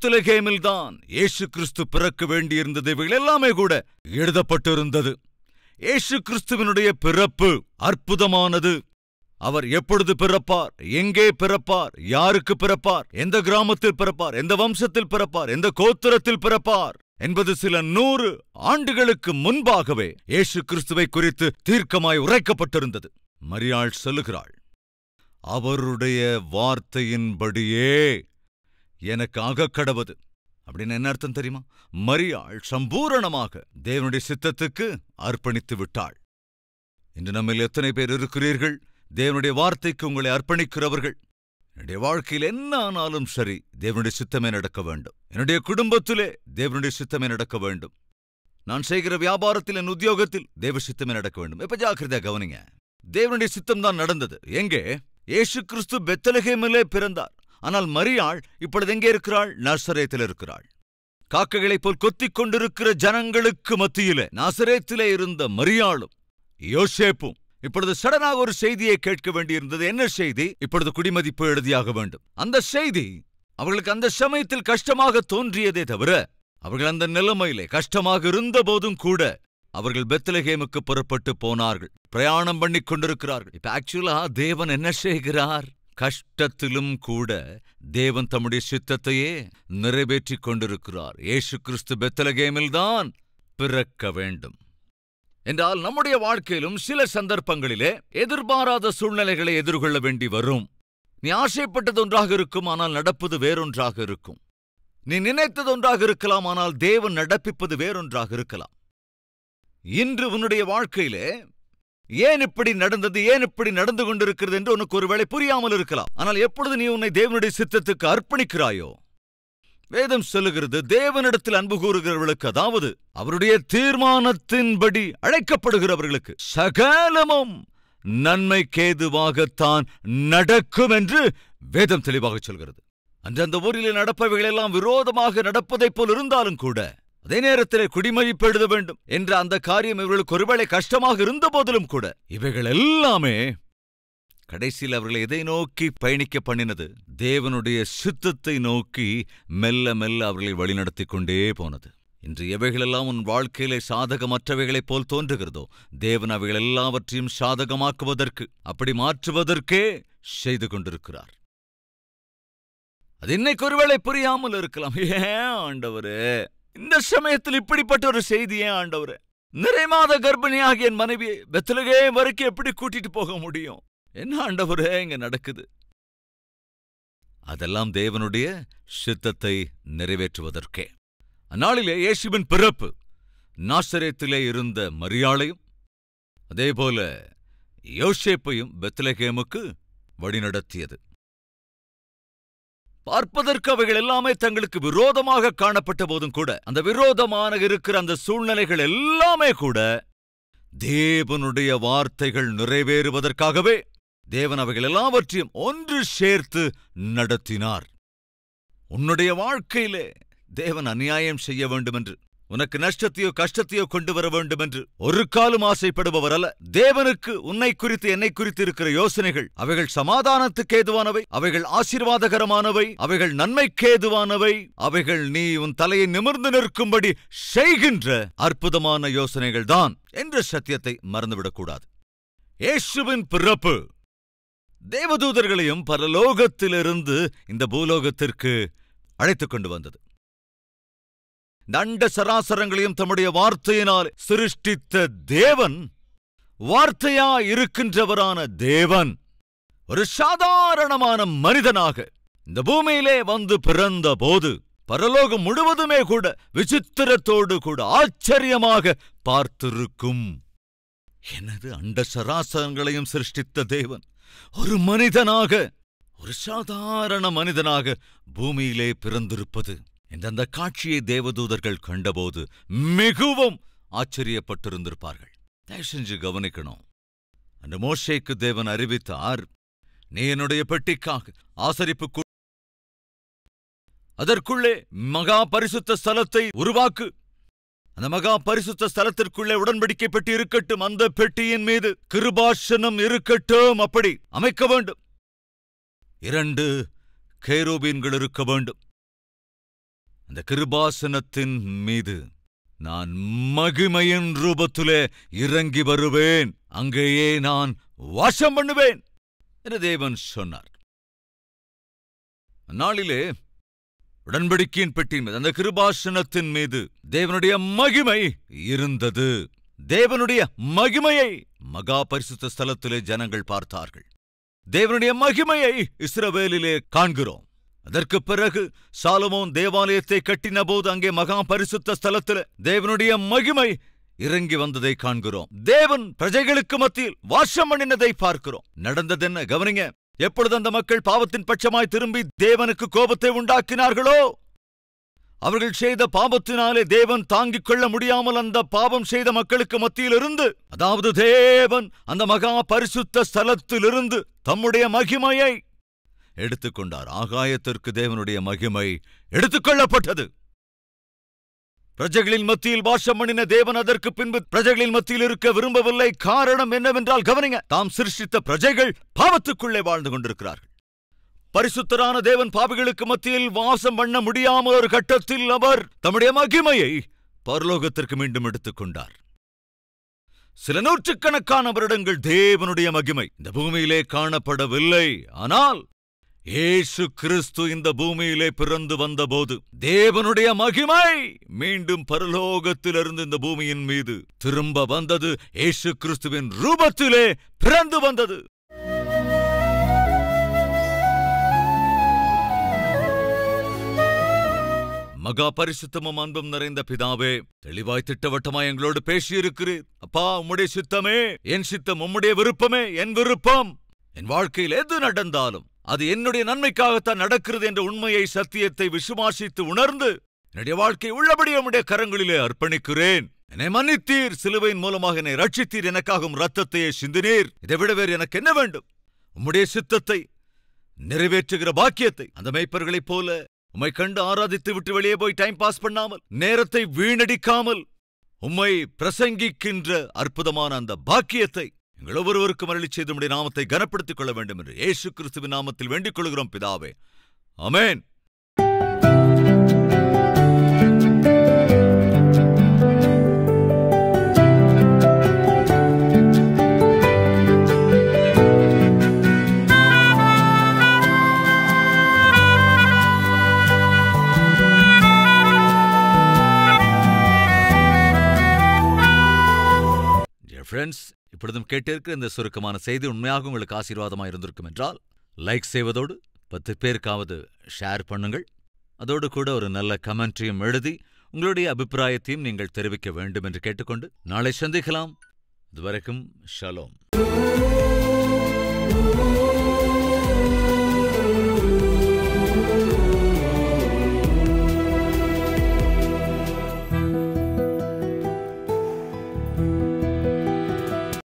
பெத்லகேமில்தான் இயேசு கிறிஸ்து பிறக்க வேண்டியிருந்தது இவைகள் எல்லாமே கூட எழுதப்பட்டிருந்தது இயேசு கிறிஸ்துவினுடைய பிறப்பு அற்புதமானது அவர் எப்பொழுது பிறப்பார் எங்கே பிறப்பார் யாருக்கு பிறப்பார் எந்த கிராமத்தில் பிறப்பார் எந்த வம்சத்தில் பிறப்பார் எந்த கோத்திரத்தில் பிறப்பார் என்பது சில நூறு ஆண்டுகளுக்கு முன்பாகவே இயேசு கிறிஸ்துவை குறித்து தீர்க்கமாய் உரைக்கப்பட்டிருந்தது மரியாள் சொல்லுகிறாள் அவருடைய வார்த்தையின்படியே எனக்கு ஆகக்கடவது அப்படின்னு என்ன அர்த்தம் தெரியுமா மரியாள் சம்பூரணமாக தேவனுடைய சித்தத்துக்கு அர்ப்பணித்து விட்டாள் இன்று நம்மில் எத்தனை பேர் இருக்கிறீர்கள் தேவனுடைய வார்த்தைக்கு உங்களை அர்ப்பணிக்கிறவர்கள் என்னுடைய வாழ்க்கையில் என்ன ஆனாலும் சரி தேவனுடைய சித்தமே நடக்க வேண்டும் என்னுடைய குடும்பத்திலே தேவனுடைய சித்தமே நடக்க வேண்டும் நான் செய்கிற வியாபாரத்தில் என் உத்தியோகத்தில் தேவ சித்தமே நடக்க வேண்டும் இப்ப ஜாக்கிரதையா கவனிங்க தேவனுடைய சித்தம் தான் நடந்தது எங்கே இயேசு கிறிஸ்து பெத்தலகேமிலே பிறந்தார் ஆனால் மரியாள் இப்பொழுது எங்கே இருக்கிறாள் நர்சரேத்தில் இருக்கிறாள் காக்கைகளைப் போல் கொத்திக் கொண்டிருக்கிற ஜனங்களுக்கு மத்தியிலே நாசரேத்திலே இருந்த மரியாளும் யோசேப்பும் இப்பொழுது சடனாக ஒரு செய்தியை கேட்க வேண்டியிருந்தது என்ன செய்தி இப்பொழுது குடிமதிப்பு எழுதியாக வேண்டும் அந்த செய்தி அவர்களுக்கு அந்த சமயத்தில் கஷ்டமாக தோன்றியதே தவிர அவர்கள் அந்த நிலைமையிலே கஷ்டமாக இருந்த போதும் கூட அவர்கள் பெத்லகேமுக்கு புறப்பட்டு போனார்கள் பிரயாணம் பண்ணிக் கொண்டிருக்கிறார்கள் இப்ப ஆக்சுவலா தேவன் என்ன செய்கிறார் கஷ்டத்திலும் கூட தேவன் தம்முடைய சித்தத்தையே நிறைவேற்றிக் கொண்டிருக்கிறார் இயேசு கிறிஸ்து பெத்தலகேமில்தான் பிறக்க வேண்டும் என்றால் நம்முடைய வாழ்க்கையிலும் சில சந்தர்ப்பங்களிலே எதிர்பாராத சூழ்நிலைகளை எதிர்கொள்ள வேண்டி வரும் நீ ஆசைப்பட்டது ஒன்றாக இருக்கும் ஆனால் நடப்பது வேறொன்றாக இருக்கும் நீ நினைத்தது ஒன்றாக இருக்கலாம் ஆனால் தேவன் நடப்பிப்பது வேறொன்றாக இருக்கலாம் இன்று உன்னுடைய வாழ்க்கையிலே ஏன் இப்படி நடந்தது ஏன் இப்படி நடந்து கொண்டிருக்கிறது என்று உனக்கு ஒருவேளை புரியாமல் இருக்கலாம் ஆனால் எப்பொழுது நீ உன்னை தேவனுடைய சித்தத்துக்கு அர்ப்பணிக்கிறாயோ வேதம் சொல்லுகிறது தேவனிடத்தில் அன்பு கூறுகிறவர்களுக்கு அதாவது அவருடைய தீர்மானத்தின்படி அழைக்கப்படுகிறவர்களுக்கு சகலமும் நன்மைக்கேதுவாகத்தான் நடக்கும் என்று வேதம் தெளிவாக சொல்கிறது அன்று அந்த ஊரிலே நடப்பவைகள் எல்லாம் விரோதமாக நடப்பதைப் போல் இருந்தாலும் கூட அதே நேரத்திலே குடிமதிப்பு எழுத வேண்டும் என்ற அந்த காரியம் இவர்களுக்கு ஒருவேளை கஷ்டமாக இருந்த போதிலும் கூட இவைகள் எல்லாமே கடைசியில் அவர்களை எதை நோக்கி பயணிக்க பண்ணினது தேவனுடைய சித்தத்தை நோக்கி மெல்ல மெல்ல அவர்களை வழிநடத்தி கொண்டே போனது இன்று எவைகளெல்லாம் உன் வாழ்க்கையிலே சாதகமற்றவைகளைப் போல் தோன்றுகிறதோ தேவன் அவைகள் எல்லாவற்றையும் சாதகமாக்குவதற்கு அப்படி மாற்றுவதற்கே செய்து கொண்டிருக்கிறார் அது இன்னைக்கு ஒருவேளை புரியாமல் இருக்கலாம் ஏன் ஆண்டவரே இந்த சமயத்தில் இப்படிப்பட்ட ஒரு செய்தி ஏன் ஆண்டவரே நிறைமாத கர்ப்பிணியாகிய என் மனைவியை பெத்தலகே வரைக்கும் எப்படி கூட்டிட்டு போக முடியும் என்ன ஆண்டவரே இங்க நடக்குது அதெல்லாம் தேவனுடைய சித்தத்தை நிறைவேற்றுவதற்கே அந்நாளிலே இயேசுவின் பிறப்பு நாசரேத்திலே இருந்த மரியாளையும் அதேபோல யோசேப்பையும் பெத்லகேமுக்கு வழிநடத்தியது பார்ப்பதற்கு அவைகள் எல்லாமே தங்களுக்கு விரோதமாக காணப்பட்ட போதும் கூட அந்த விரோதமான இருக்கிற அந்த சூழ்நிலைகள் எல்லாமே கூட தேவனுடைய வார்த்தைகள் நிறைவேறுவதற்காகவே தேவன் அவைகள் எல்லாவற்றையும் ஒன்று சேர்த்து நடத்தினார் உன்னுடைய வாழ்க்கையிலே தேவன் அநியாயம் செய்ய வேண்டுமென்று உனக்கு நஷ்டத்தையோ கஷ்டத்தையோ கொண்டு வர வேண்டுமென்று ஒரு காலம் ஆசைப்படுபவர் அல்ல தேவனுக்கு உன்னை குறித்து என்னை குறித்து இருக்கிற யோசனைகள் அவைகள் சமாதானத்துக்கு ஏதுவானவை அவைகள் ஆசீர்வாதகரமானவை அவைகள் நன்மைக்கு ஏதுவானவை அவைகள் நீ உன் தலையை நிமிர்ந்து நிற்கும்படி செய்கின்ற அற்புதமான யோசனைகள் தான் என்ற சத்தியத்தை மறந்துவிடக்கூடாது இயேசுவின் பிறப்பு தேவதூதர்களையும் பரலோகத்திலிருந்து இந்த பூலோகத்திற்கு அழைத்துக் கொண்டு வந்தது நண்ட சராசரங்களையும் தம்முடைய வார்த்தையினால் சிருஷ்டித்த தேவன் வார்த்தையா இருக்கின்றவரான தேவன் ஒரு சாதாரணமான மனிதனாக இந்த பூமியிலே வந்து பிறந்த போது பரலோகம் முழுவதுமே கூட விசித்திரத்தோடு கூட ஆச்சரியமாக பார்த்திருக்கும் எனது அண்ட சராசரங்களையும் சிருஷ்டித்த தேவன் ஒரு மனிதனாக ஒரு சாதாரண மனிதனாக பூமியிலே பிறந்திருப்பது இந்த அந்த காட்சியை தேவதூதர்கள் கண்டபோது மிகவும் ஆச்சரியப்பட்டிருந்திருப்பார்கள் தயவு செஞ்சு கவனிக்கணும் அந்த மோஷேக்கு தேவன் அறிவித்தார் நீ என்னுடைய பெட்டிக்காக ஆசரிப்பு கூ- அதற்குள்ளே மகா பரிசுத்த ஸ்தலத்தை உருவாக்கு அந்த மகா பரிசுத்த ஸ்தலத்திற்குள்ளே உடன்படிக்கை பெட்டி இருக்கட்டும் அந்த பெட்டியின் மீது கிருபாசனம் இருக்கட்டும் அப்படி அமைக்க வேண்டும் இரண்டு கேரோபீன்கள் இருக்க வேண்டும் அந்த கிருபாசனத்தின் மீது நான் மகிமையின் ரூபத்திலே இறங்கி வருவேன் அங்கேயே நான் வாசம் பண்ணுவேன் என்று தேவன் சொன்னார் அந்நாளிலே உடன்படிக்கையின் பெட்டியின் மீது அந்த கிருபாசனத்தின் மீது தேவனுடைய மகிமை இருந்தது தேவனுடைய மகிமையை மகா பரிசுத்த ஸ்தலத்திலே ஜனங்கள் பார்த்தார்கள் தேவனுடைய மகிமையை இஸ்ரவேலிலே காண்கிறோம் அதற்கு பிறகு சாலமோன் தேவாலயத்தை கட்டின போது அங்கே மகா பரிசுத்த ஸ்தலத்தில் தேவனுடைய மகிமை இறங்கி வந்ததை காண்கிறோம் தேவன் பிரஜைகளுக்கு மத்தியில் வாசம் பண்ணினதை பார்க்கிறோம் நடந்ததென்ன கவனிங்க எப்பொழுது அந்த மக்கள் பாவத்தின் பட்சமாய் திரும்பி தேவனுக்கு கோபத்தை உண்டாக்கினார்களோ அவர்கள் செய்த பாவத்தினாலே தேவன் தாங்கிக் கொள்ள முடியாமல் அந்த பாவம் செய்த மக்களுக்கு மத்தியிலிருந்து அதாவது தேவன் அந்த மகா பரிசுத்த ஸ்தலத்திலிருந்து தம்முடைய மகிமையை எடுத்துக்கொண்டார் ஆகாயத்திற்கு தேவனுடைய மகிமை எடுத்துக்கொள்ளப்பட்டது பிரஜைகளின் மத்தியில் வாசம் பண்ணின தேவன் அதற்கு பின்பு பிரஜைகளின் மத்தியில் இருக்க விரும்பவில்லை காரணம் என்னவென்றால் கவனிங்க தாம் சிருஷ்டித்த பிரஜைகள் பாவத்துக்குள்ளே வாழ்ந்து கொண்டிருக்கிறார்கள் பரிசுத்தரான தேவன் பாவிகளுக்கு மத்தியில் வாசம் பண்ண முடியாமல் ஒரு கட்டத்தில் அவர் தம்முடைய மகிமையை பரலோகத்திற்கு மீண்டும் எடுத்துக்கொண்டார் சில நூற்றுக்கணக்கான வருடங்கள் தேவனுடைய மகிமை இந்த பூமியிலே காணப்படவில்லை ஆனால் ஏசு கிறிஸ்து இந்த பூமியிலே பிறந்து வந்தபோது தேவனுடைய மகிமை மீண்டும் பரலோகத்திலிருந்து இந்த பூமியின் மீது திரும்ப வந்தது ஏசு கிறிஸ்துவின் ரூபத்திலே பிறந்து வந்தது மகா பரிசுத்தமும் அன்பும் நிறைந்த பிதாவே தெளிவாய் திட்டவட்டமாய் எங்களோடு பேசியிருக்கிறீர் அப்பா உம்முடைய சித்தமே என் சித்தம் உம்முடைய விருப்பமே என் விருப்பம் என் வாழ்க்கையில் எது நடந்தாலும் அது என்னுடைய நன்மைக்காகத்தான் நடக்கிறது என்ற உண்மையை சத்தியத்தை விசுவாசித்து உணர்ந்து என்னுடைய வாழ்க்கை உள்ளபடி உம்முடைய கரங்களிலே அர்ப்பணிக்கிறேன் என்னை மன்னித்தீர் சிலுவையின் மூலமாக என்னை ரட்சித்தீர் எனக்காகும் ரத்தத்தையே சிந்தினீர் இதை விட வேறு எனக்கு என்ன வேண்டும் உம்முடைய சித்தத்தை நிறைவேற்றுகிற பாக்கியத்தை அந்த மெய்ப்பர்களைப் போல உம்மை கண்டு ஆராதித்து விட்டு வெளியே போய் டைம் பாஸ் பண்ணாமல் நேரத்தை வீணடிக்காமல் உம்மை பிரசங்கிக்கின்ற அற்புதமான அந்த பாக்கியத்தை எங்கள் ஒவ்வொருவருக்கும் அருளி செய்து உம்முடைய நாமத்தை கனப்படுத்திக் கொள்ள வேண்டும் என்று இயேசு கிறிஸ்துவின் நாமத்தில் வேண்டிக் கொள்கிறோம் பிதாவே அமேன் Dear friends, இப்பொழுதும் கேட்டிருக்கிற இந்த சுருக்கமான செய்தி உண்மையாக உங்களுக்கு ஆசீர்வாதமாக இருந்திருக்கும் என்றால் லைக் செய்வதோடு பத்து பேருக்காவது ஷேர் பண்ணுங்கள் அதோடு கூட ஒரு நல்ல கமெண்ட்ரியும் எழுதி உங்களுடைய அபிப்பிராயத்தையும் நீங்கள் தெரிவிக்க வேண்டும் என்று கேட்டுக்கொண்டு நாளை சந்திக்கலாம் இதுவரைக்கும் ஷலோம்